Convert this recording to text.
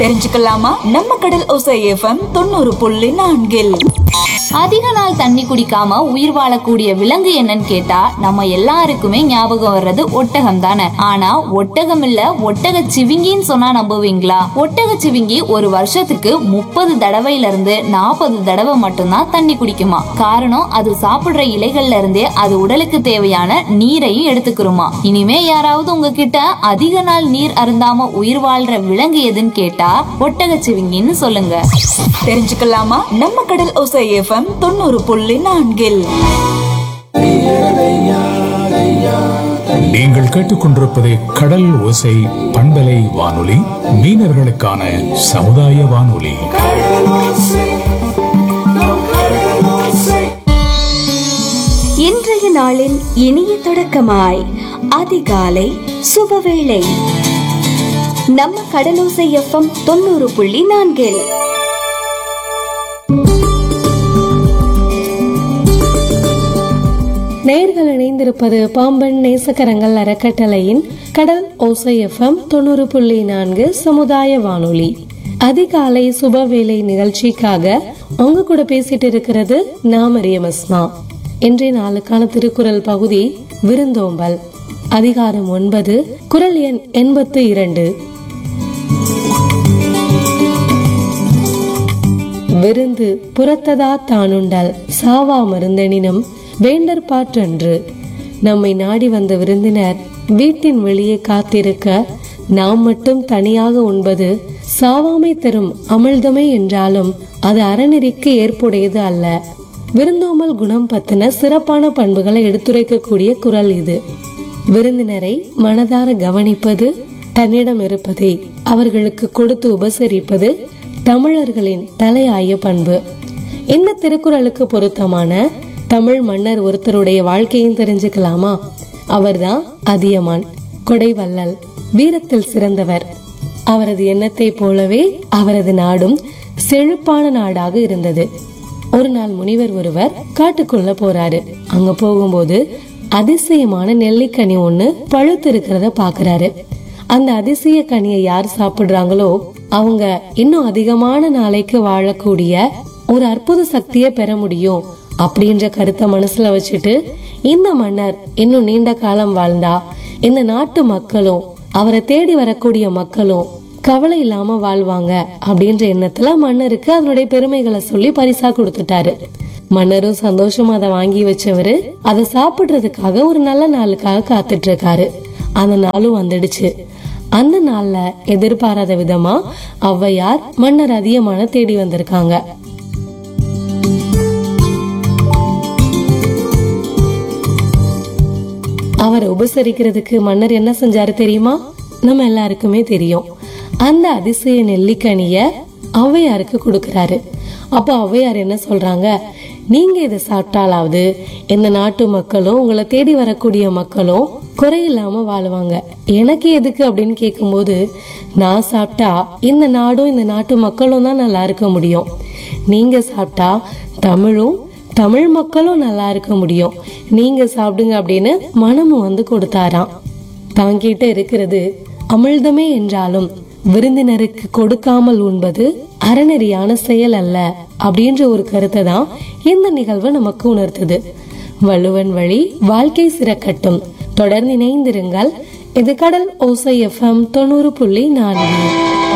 தெரிஞ்சுக்கலாமா நம்ம கடல் ஓசை எஃப்எம் தொண்ணூறு புள்ளி நான்கில் அதிக நாள் தண்ணி குடிக்காம உயிர் வாழக்கூடிய விலங்கு என்னன்னு கேட்டா நம்ம எல்லாருக்குமே ஞாபகம் வர்றது ஒட்டகம் தானே ஆனா ஒட்டகம் இல்ல ஒட்டக சிவிங்கின்னு சொன்னா நம்புவீங்களா ஒட்டக சிவிங்கி ஒரு வருஷத்துக்கு முப்பது தடவையில இருந்து நாற்பது தடவை மட்டும்தான் தண்ணி குடிக்குமா காரணம் அது சாப்பிடுற இலைகள்ல இருந்தே அது உடலுக்கு தேவையான நீரையும் எடுத்துக்கிறோமா இனிமே யாராவது உங்ககிட்ட அதிக நாள் நீர் அருந்தாம உயிர் வாழ்ற விலங்கு எதுன்னு கேட்டா ஒட்டக சிவிங்கின்னு சொல்லுங்க தெரிஞ்சுக்கலாமா நம்ம கடல் ஓசை எஃப்எம் தொண்ணூறு புள்ளி நான்கில் நீங்கள் கேட்டுக்கொண்டிருப்பது கடல் ஓசை பண்பலை வானொலி மீனவர்களுக்கான சமுதாய வானொலி இன்றைய நாளின் இனிய தொடக்கமாய் அதிகாலை சுபவேளை நம்ம கடலோசை எஃப்எம் தொண்ணூறு புள்ளி நான்கில் நேர்கள் இணைந்திருப்பது பாம்பன் நேசக்கரங்கள் அறக்கட்டளையின் கடல் ஓசை எஃப்எம் தொண்ணூறு புள்ளி நான்கு சமுதாய வானொலி அதிகாலை சுபவேளை நிகழ்ச்சிக்காக உங்க கூட பேசிட்டு இருக்கிறது நான் மரியம் அஸ்மா இன்றைய நாளுக்கான திருக்குறள் பகுதி விருந்தோம்பல் அதிகாரம் ஒன்பது குரல் எண் எண்பத்து இரண்டு விருந்து புறத்ததா தானுண்டல் சாவா மருந்தெனினும் வேண்டற் பாற்றன்று நம்மை நாடி வந்த விருந்தினர் வீட்டின் வெளியே காத்திருக்க நாம் மட்டும் தனியாக உண்பது சாவாமை தரும் அமிழ்தமே என்றாலும் அது அறநெறிக்கு ஏற்புடையது அல்ல விருந்தோம்பல் குணம் பத்தின சிறப்பான பண்புகளை எடுத்துரைக்கக்கூடிய குரல் இது விருந்தினரை மனதார கவனிப்பது தன்னிடம் இருப்பதை அவர்களுக்கு கொடுத்து உபசரிப்பது தமிழர்களின் தலையாய பண்பு இந்த திருக்குறளுக்கு பொருத்தமான தமிழ் மன்னர் ஒருத்தருடைய வாழ்க்கையும் தெரிஞ்சுக்கலாமா அவர்தான் அதியமான் கொடைவள்ளல் வீரத்தில் சிறந்தவர் அவரது எண்ணத்தை போலவே அவரது நாடும் செழிப்பான நாடாக இருந்தது ஒரு நாள் முனிவர் ஒருவர் காட்டுக்குள்ள போறாரு அங்க போகும்போது அதிசயமான நெல்லிக்கனி ஒண்ணு பழுத்து இருக்கிறத பாக்குறாரு அந்த அதிசய கனியை யார் சாப்பிடுறாங்களோ அவங்க இன்னும் அதிகமான நாளைக்கு வாழக்கூடிய ஒரு அற்புத சக்தியை பெற முடியும் அப்படின்ற கருத்தை மனசுல வச்சுட்டு இந்த மன்னர் இன்னும் நீண்ட காலம் வாழ்ந்தா இந்த நாட்டு மக்களும் அவரை தேடி வரக்கூடிய மக்களும் கவலை இல்லாம வாழ்வாங்க அப்படின்ற எண்ணத்துல மன்னருக்கு அதனுடைய பெருமைகளை சொல்லி பரிசா கொடுத்துட்டாரு மன்னரும் சந்தோஷமா அதை வாங்கி வச்சவரு அதை சாப்பிடுறதுக்காக ஒரு நல்ல நாளுக்காக காத்துட்டு இருக்காரு அந்த நாளும் வந்துடுச்சு அந்த நாள்ல எதிர்பாராத விதமா ஔவையார் மன்னர் அதிகமான தேடி வந்திருக்காங்க அவரை உபசரிக்கிறதுக்கு மன்னர் என்ன செஞ்சாரு தெரியுமா நம்ம எல்லாருக்குமே தெரியும் அந்த அதிசய நெல்லிக்கனிய ஔவையாருக்கு கொடுக்கறாரு அப்ப ஔவையார் என்ன சொல்றாங்க நீங்க இதை சாப்பிட்டாலாவது இந்த நாட்டு மக்களும் உங்களை தேடி வரக்கூடிய மக்களும் குறையில்லாம வாழுவாங்க எனக்கு எதுக்கு அப்படின்னு கேட்கும்போது நான் சாப்பிட்டா இந்த நாடும் இந்த நாட்டு மக்களும் தான் நல்லா இருக்க முடியும் நீங்க சாப்பிட்டா தமிழும் தமிழ் மக்களும் நல்லா இருக்க முடியும் நீங்க சாப்பிடுங்க அப்படின்னு மனமும் வந்து கொடுத்தாராம் தாங்கிட்ட இருக்கிறது அமிழ்தமே என்றாலும் விருந்தினருக்கு கொடுக்காமல் உண்பது அறநெறியான செயல் அல்ல அப்படின்ற ஒரு கருத்தை தான் இந்த நிகழ்வு நமக்கு உணர்த்துது வள்ளுவன் வழி வாழ்க்கை சிறக்கட்டும் தொடர்ந்து இணைந்திருங்கள் இது கடல் ஓசை எஃப்எம் தொண்ணூறு புள்ளி நான்கு